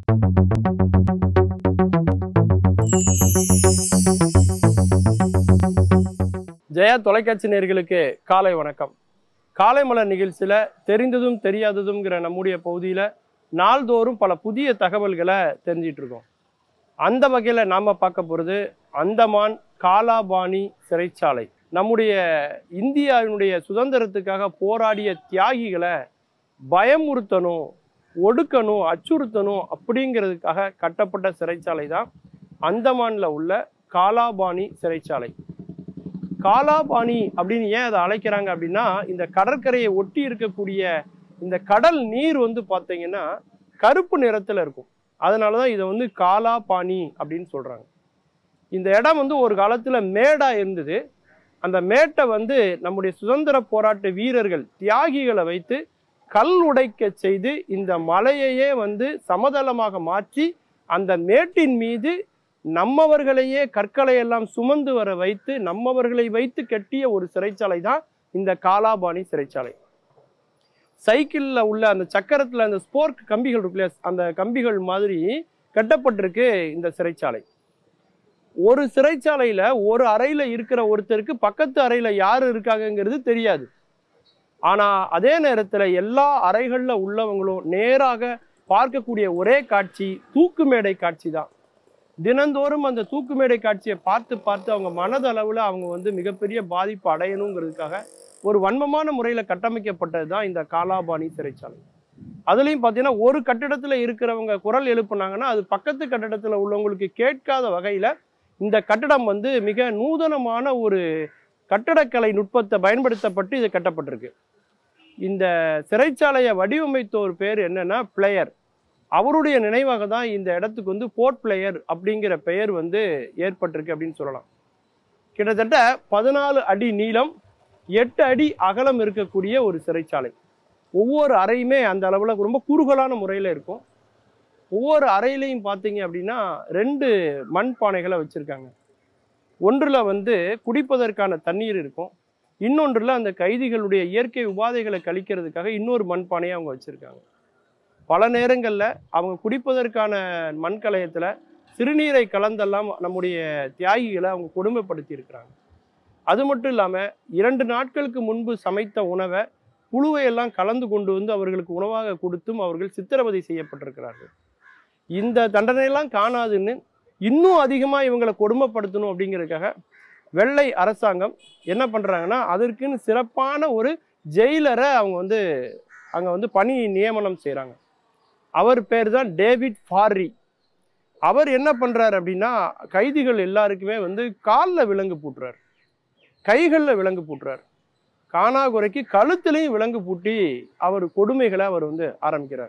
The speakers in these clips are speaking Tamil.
ஜெயா தொலைக்காட்சி நேயர்களுக்கு காலை வணக்கம் காலை மலர் நிகழ்ச்சியில் தெரிந்ததும் தெரியாததும்ங்கிற நம்முடைய பகுதியில் நாள்தோறும் பல புதிய தகவல்களை தெரிஞ்சிட்டு இருக்கோம் அந்த வகையில் நாம் பார்க்க போகிறது அந்தமான் காலாபாணி சிறைச்சாலை நம்முடைய இந்தியாவினுடைய சுதந்திரத்துக்காக போராடிய தியாகிகளை பயமுறுத்தணும் ஒடுக்கணும் அச்சுறுத்தணும் அப்படிங்கிறதுக்காக கட்டப்பட்ட சிறைச்சாலை தான் அந்தமானில் உள்ள காலாபாணி சிறைச்சாலை காலாபாணி அப்படின்னு ஏன் அதை அழைக்கிறாங்க அப்படின்னா இந்த கடற்கரையை ஒட்டி இருக்கக்கூடிய இந்த கடல் நீர் வந்து பார்த்தீங்கன்னா கருப்பு நிறத்தில் இருக்கும் அதனால தான் இதை வந்து காலாபாணி அப்படின்னு சொல்கிறாங்க இந்த இடம் வந்து ஒரு காலத்தில் மேடாக இருந்தது அந்த மேட்டை வந்து நம்முடைய சுதந்திர போராட்ட வீரர்கள் தியாகிகளை வைத்து கல் உடைக்க செய்து இந்த மலையையே வந்து சமதளமாக மாற்றி அந்த மேட்டின் மீது நம்மவர்களையே கற்களை எல்லாம் சுமந்து வர வைத்து நம்மவர்களை வைத்து கட்டிய ஒரு சிறைச்சாலை தான் இந்த காலாபாணி சிறைச்சாலை சைக்கிளில் உள்ள அந்த சக்கரத்தில் அந்த ஸ்போர்க் கம்பிகள் இருக்கு இல்லையா அந்த கம்பிகள் மாதிரி கட்டப்பட்டிருக்கு இந்த சிறைச்சாலை ஒரு சிறைச்சாலையில் ஒரு அறையில் இருக்கிற ஒருத்தருக்கு பக்கத்து அறையில் யார் இருக்காங்கங்கிறது தெரியாது ஆனால் அதே நேரத்தில் எல்லா அறைகளில் உள்ளவங்களும் நேராக பார்க்கக்கூடிய ஒரே காட்சி தூக்கு மேடை காட்சி தான் தினந்தோறும் அந்த தூக்கு மேடை காட்சியை பார்த்து பார்த்து அவங்க மனதளவில் அவங்க வந்து மிகப்பெரிய பாதிப்பு அடையணுங்கிறதுக்காக ஒரு வன்மமான முறையில் கட்டமைக்கப்பட்டது தான் இந்த காலாபாணி சிறைச்சாலை அதுலேயும் பார்த்தீங்கன்னா ஒரு கட்டிடத்தில் இருக்கிறவங்க குரல் எழுப்புனாங்கன்னா அது பக்கத்து கட்டிடத்தில் உள்ளவங்களுக்கு கேட்காத வகையில் இந்த கட்டடம் வந்து மிக நூதனமான ஒரு கட்டடக்கலை நுட்பத்தை பயன்படுத்தப்பட்டு இது கட்டப்பட்டிருக்கு இந்த சிறைச்சாலையை வடிவமைத்தோர் பேர் என்னன்னா பிளேயர் அவருடைய நினைவாக தான் இந்த இடத்துக்கு வந்து போர்ட் பிளேயர் அப்படிங்கிற பெயர் வந்து ஏற்பட்டிருக்கு அப்படின்னு சொல்லலாம் கிட்டத்தட்ட பதினாலு அடி நீளம் எட்டு அடி அகலம் இருக்கக்கூடிய ஒரு சிறைச்சாலை ஒவ்வொரு அறையுமே அந்த அளவில் ரொம்ப குறுகலான முறையில் இருக்கும் ஒவ்வொரு அறையிலையும் பார்த்தீங்க அப்படின்னா ரெண்டு மண் பானைகளை வச்சுருக்காங்க ஒன்றில் வந்து குடிப்பதற்கான தண்ணீர் இருக்கும் இன்னொன்றில் அந்த கைதிகளுடைய இயற்கை உபாதைகளை கழிக்கிறதுக்காக இன்னொரு மண்பானையை அவங்க வச்சுருக்காங்க பல நேரங்களில் அவங்க குடிப்பதற்கான மண்கலயத்தில் சிறுநீரை கலந்தெல்லாம் நம்முடைய தியாகிகளை அவங்க கொடுமைப்படுத்தி இருக்கிறாங்க அது மட்டும் இல்லாமல் இரண்டு நாட்களுக்கு முன்பு சமைத்த உணவை புழுவை எல்லாம் கலந்து கொண்டு வந்து அவர்களுக்கு உணவாக கொடுத்தும் அவர்கள் சித்திரவதை செய்யப்பட்டிருக்கிறார்கள் இந்த தண்டனையெல்லாம் காணாதுன்னு இன்னும் அதிகமாக இவங்களை கொடுமைப்படுத்தணும் அப்படிங்கிறதுக்காக வெள்ளை அரசாங்கம் என்ன பண்ணுறாங்கன்னா அதற்குன்னு சிறப்பான ஒரு ஜெயிலரை அவங்க வந்து அங்கே வந்து பணி நியமனம் செய்கிறாங்க அவர் பேர் தான் டேவிட் ஃபாரி அவர் என்ன பண்ணுறாரு அப்படின்னா கைதிகள் எல்லாருக்குமே வந்து காலில் விலங்கு பூட்டுறாரு கைகளில் விலங்கு பூட்டுறாரு காணாகுறைக்கு கழுத்துலையும் விலங்கு பூட்டி அவர் கொடுமைகளை அவர் வந்து ஆரம்பிக்கிறார்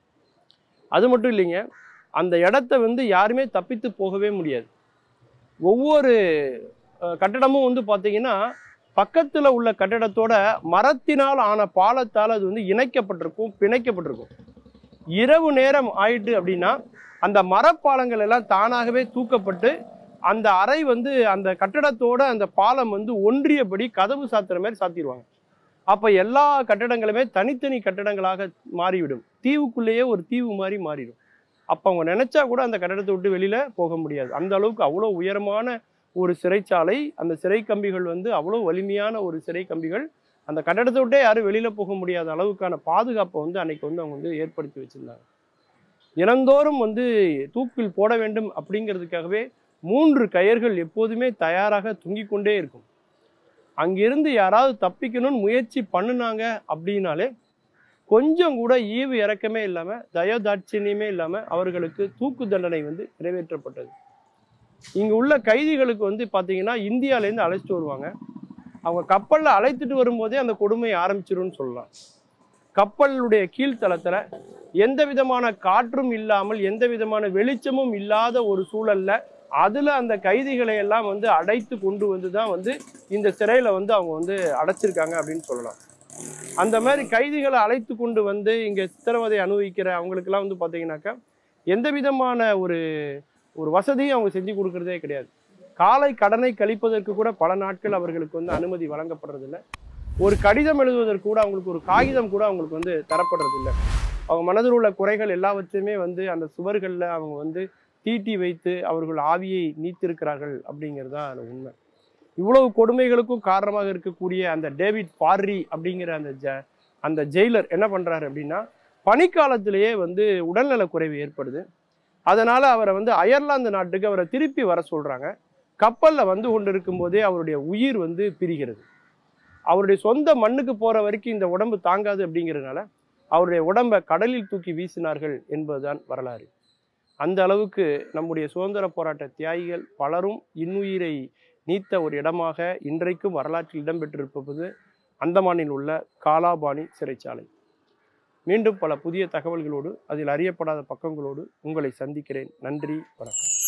அது மட்டும் இல்லைங்க அந்த இடத்த வந்து யாருமே தப்பித்து போகவே முடியாது ஒவ்வொரு அஹ், கட்டடமும் வந்து பார்த்தீங்கன்னா பக்கத்தில் உள்ள கட்டடத்தோட மரத்தினால் ஆன பாலத்தால் அது வந்து இணைக்கப்பட்டிருக்கும் பிணைக்கப்பட்டிருக்கும் இரவு நேரம் ஆயிட்டு அப்படின்னா அந்த மரப்பாலங்கள் எல்லாம் தானாகவே தூக்கப்பட்டு அந்த அறை வந்து அந்த கட்டடத்தோட அந்த பாலம் வந்து ஒன்றியபடி கதவு சாத்துற மாதிரி சாத்திடுவாங்க அப்போ எல்லா கட்டடங்களுமே தனித்தனி கட்டடங்களாக மாறிவிடும் தீவுக்குள்ளேயே ஒரு தீவு மாதிரி மாறிடும் அப்போ அவங்க நினைச்சா கூட அந்த கட்டடத்தை விட்டு வெளியில போக முடியாது அந்த அளவுக்கு அவ்வளோ உயரமான ஒரு சிறைச்சாலை அந்த சிறை கம்பிகள் வந்து அவ்வளோ வலிமையான ஒரு சிறை கம்பிகள் அந்த கட்டடத்தை விட்டே யாரும் வெளியில போக முடியாத அளவுக்கான பாதுகாப்பை வந்து அன்னைக்கு வந்து அவங்க வந்து ஏற்படுத்தி வச்சிருந்தாங்க தினந்தோறும் வந்து தூக்கில் போட வேண்டும் அப்படிங்கிறதுக்காகவே மூன்று கயர்கள் எப்போதுமே தயாராக தொங்கிக் கொண்டே இருக்கும் அங்கிருந்து யாராவது தப்பிக்கணும்னு முயற்சி பண்ணுனாங்க அப்படின்னாலே கொஞ்சம் கூட ஈவு இறக்கமே இல்லாமல் தயதாட்சியமே இல்லாமல் அவர்களுக்கு தூக்கு தண்டனை வந்து நிறைவேற்றப்பட்டது இங்கே உள்ள கைதிகளுக்கு வந்து பார்த்தீங்கன்னா இந்தியாவிலேருந்து அழைச்சிட்டு வருவாங்க அவங்க கப்பலில் அழைத்துட்டு வரும்போதே அந்த கொடுமை ஆரம்பிச்சிரும்னு சொல்லலாம் கப்பலுடைய கீழ்த்தளத்தில் எந்த விதமான காற்றும் இல்லாமல் எந்த விதமான வெளிச்சமும் இல்லாத ஒரு சூழல்ல அதுல அந்த கைதிகளை எல்லாம் வந்து அடைத்து கொண்டு வந்து தான் வந்து இந்த சிறையில வந்து அவங்க வந்து அடைச்சிருக்காங்க அப்படின்னு சொல்லலாம் அந்த மாதிரி கைதிகளை அழைத்து கொண்டு வந்து இங்க சித்திரவதை அனுபவிக்கிற அவங்களுக்கெல்லாம் வந்து பாத்தீங்கன்னாக்கா எந்த விதமான ஒரு ஒரு வசதியும் அவங்க செஞ்சு கொடுக்கறதே கிடையாது காலை கடனை கழிப்பதற்கு கூட பல நாட்கள் அவர்களுக்கு வந்து அனுமதி வழங்கப்படுறதில்ல ஒரு கடிதம் எழுதுவதற்கு கூட அவங்களுக்கு ஒரு காகிதம் கூட அவங்களுக்கு வந்து தரப்படுறதில்ல அவங்க மனதில் உள்ள குறைகள் எல்லாவற்றையுமே வந்து அந்த சுவர்களில் அவங்க வந்து தீட்டி வைத்து அவர்கள் ஆவியை நீத்திருக்கிறார்கள் அப்படிங்கிறது தான் அது உண்மை இவ்வளவு கொடுமைகளுக்கும் காரணமாக இருக்கக்கூடிய அந்த டேவிட் பார்ரி அப்படிங்கிற அந்த ஜ அந்த ஜெயிலர் என்ன பண்றாரு அப்படின்னா பனிக்காலத்திலேயே வந்து உடல்நலக் குறைவு ஏற்படுது அதனால அவரை வந்து அயர்லாந்து நாட்டுக்கு அவரை திருப்பி வர சொல்றாங்க கப்பல்ல வந்து கொண்டு இருக்கும்போதே அவருடைய உயிர் வந்து பிரிகிறது அவருடைய சொந்த மண்ணுக்கு போற வரைக்கும் இந்த உடம்பு தாங்காது அப்படிங்கிறதுனால அவருடைய உடம்பை கடலில் தூக்கி வீசினார்கள் என்பதுதான் வரலாறு அந்த அளவுக்கு நம்முடைய சுதந்திர போராட்ட தியாகிகள் பலரும் இன்னுயிரை நீத்த ஒரு இடமாக இன்றைக்கும் வரலாற்றில் இடம்பெற்றிருப்பது அந்தமானில் உள்ள காலாபாணி சிறைச்சாலை மீண்டும் பல புதிய தகவல்களோடு அதில் அறியப்படாத பக்கங்களோடு உங்களை சந்திக்கிறேன் நன்றி வணக்கம்